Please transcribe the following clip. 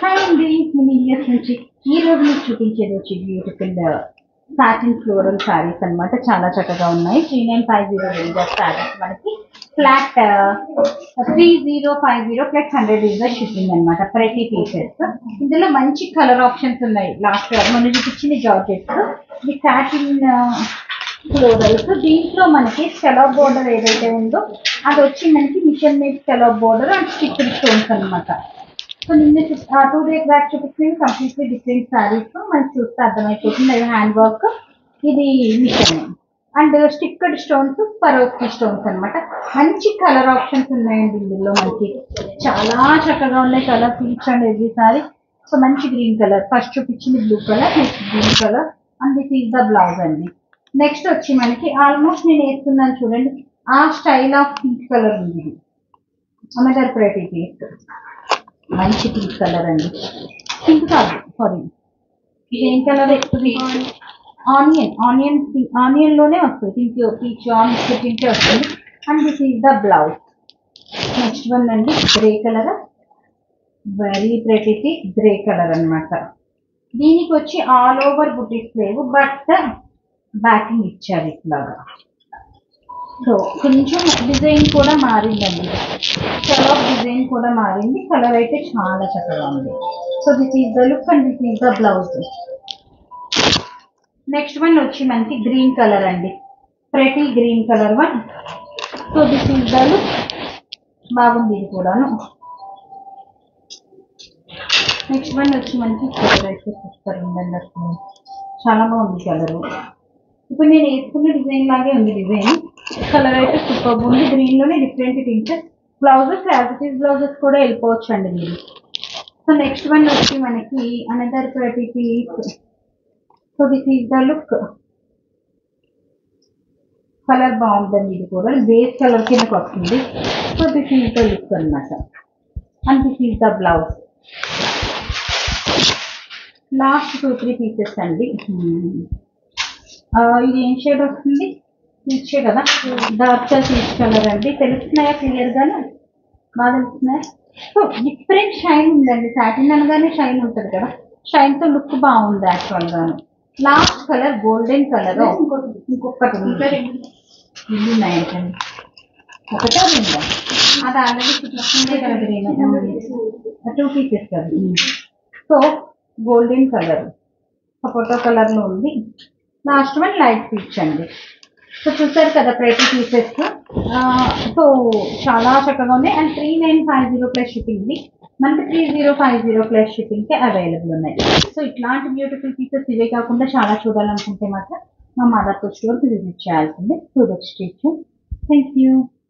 Hi అండి నేను years నుంచి ఈ రోజు మీకు చూపించేది వచ్చి బ్యూటిఫుల్ సాటిన్ ఫ్లోరల్ శారీస్ అన్నమాట చాలా చక్కగా ఉన్నాయి three nine five zero range of saris మనకి flat three zero five zero plus hundred is shipping అనమాట ప్రతి పీసెస్ ఇందులో మంచి కలర్ ఆప్షన్స్ ఉన్నాయి లాస్ట్ మనం చూపించింది జార్జెట్స్ ఇది సాటిన్ ఫ్లోరల్స్ దీంట్లో మనకి స్టెలాప్ బోర్డర్ ఏదైతే ఉందో అది వచ్చి మనకి మిషన్ మేడ్ స్టెలాప్ బోర్డర్ అండ్ స్టిక్డ్ స్టోన్స్ అన్నమాట సో నిన్న టూ డేస్ బ్యాక్ చూపించింది కంప్లీట్లీ డిఫరెంట్ శారీస్ మనకి చూస్తే అర్థమైపోతుంది అది హ్యాండ్ వర్క్ ఇది మిషన్ అండ్ స్టిక్కడ్ స్టోన్స్ పరోస్కి స్టోన్స్ అన్నమాట మంచి కలర్ ఆప్షన్స్ ఉన్నాయండి ఇందులో మనకి చాలా చక్కగా ఉన్నాయి colour peach and every sari so మంచి గ్రీన్ కలర్ ఫస్ట్ చూపించింది blue colour next green colour and this is the blouse అండి నెక్స్ట్ వచ్చి మనకి ఆల్మోస్ట్ నేను వేస్తున్నాను చూడండి ఆ స్టైల్ ఆఫ్ పింక్ కలర్ ఉంది ఇది అమెదర్ ప్రతి పీస్ మంచి పింక్ కలర్ అండి పింక్ కాదు సారీ ఇది ఏం కలర్ వస్తుంది ఆనియన్ ఆనియన్ ఆనియన్ లోనే వస్తుంది పింక్ పీచ్ ఆనియన్ పింకే వస్తుంది and this is the blouse next one అండి grey colour very pretty grey colour అన్నమాట దీనికి వచ్చి ఆల్ ఓవర్ బుటీస్ లేవు బట్ బ్యాకింగ్ ఇచ్చారు ఇట్లాగా సో కొంచెం డిజైన్ కూడా మారిందండి కలర్ డిజైన్ కూడా మారింది కలర్ అయితే చాలా చక్కగా ఉంది so this is the look and this is the blouse next one వచ్చి మనకి గ్రీన్ కలర్ అండి ప్రతి green colour one so this is the look బాగుంది ఇది కూడాను నెక్స్ట్ వన్ వచ్చి మనకి కలర్ అయితే సూపర్ ఉందండి అసలు చాలా బాగుంది కలర్ ఇప్పుడు నేను వేసుకున్న డిజైన్ లాగే ఉంది డిజైన్ కలర్ అయితే సూపర్ ఉంది గ్రీన్ లోనే different things blouses as it is blouses కూడా వెళ్ళిపోవచ్చు అండి మీరు సో నెక్స్ట్ వన్ వచ్చి మనకి అనదర్ ప్రతి piece so this is the look colour బాగుందండి ఇది కూడా బేస్ కలర్ కిందకి వస్తుంది so this is the look అనమాట and this is the blouse last two three pieces అండి ఆ, ఇది ఏం షేడ్ వస్తుంది పీచే కదా డార్క్ పీచ్ కలర్ అండి తెలుస్తున్నాయా క్లియర్ గాను బాగా తెలుస్తున్నాయా సో డిఫరెంట్ షైన్ ఉందండి సాటిన్ అనగానే షైన్ ఉంటుంది కదా షైన్ తో లుక్ బాగుంది యాక్చువల్ గాను లాస్ట్ కలర్ గోల్డెన్ కలర్ ఇంకొకటి ఉంది. ఇల్లు ఉన్నాయంటండి ఒకటే ఉందా అది ఆల్రెడీ చూపిస్తుందే కదా గ్రీన్ టూ పీసెస్ కదా సో గోల్డెన్ కలర్ సపోటో కలర్ లో ఉంది లాస్ట్ వన్ లైట్ పీచ్ అండి సో చూసారు కదా ప్రతి పీసెస్ సో చాలా చక్కగా ఉన్నాయి and three nine five zero plus shipping మనకి three zero five zero plus షిప్పింగ్కి అవైలబుల్ ఉన్నాయి సో ఇట్లాంటి బ్యూటిఫుల్ పీసెస్ ఇవే కాకుండా చాలా చూడాలనుకుంటే మాత్రం మా మదర్తో స్టోర్కి విజిట్ చేయాల్సిందే చూడొచ్చు థ్యాంక్ యూ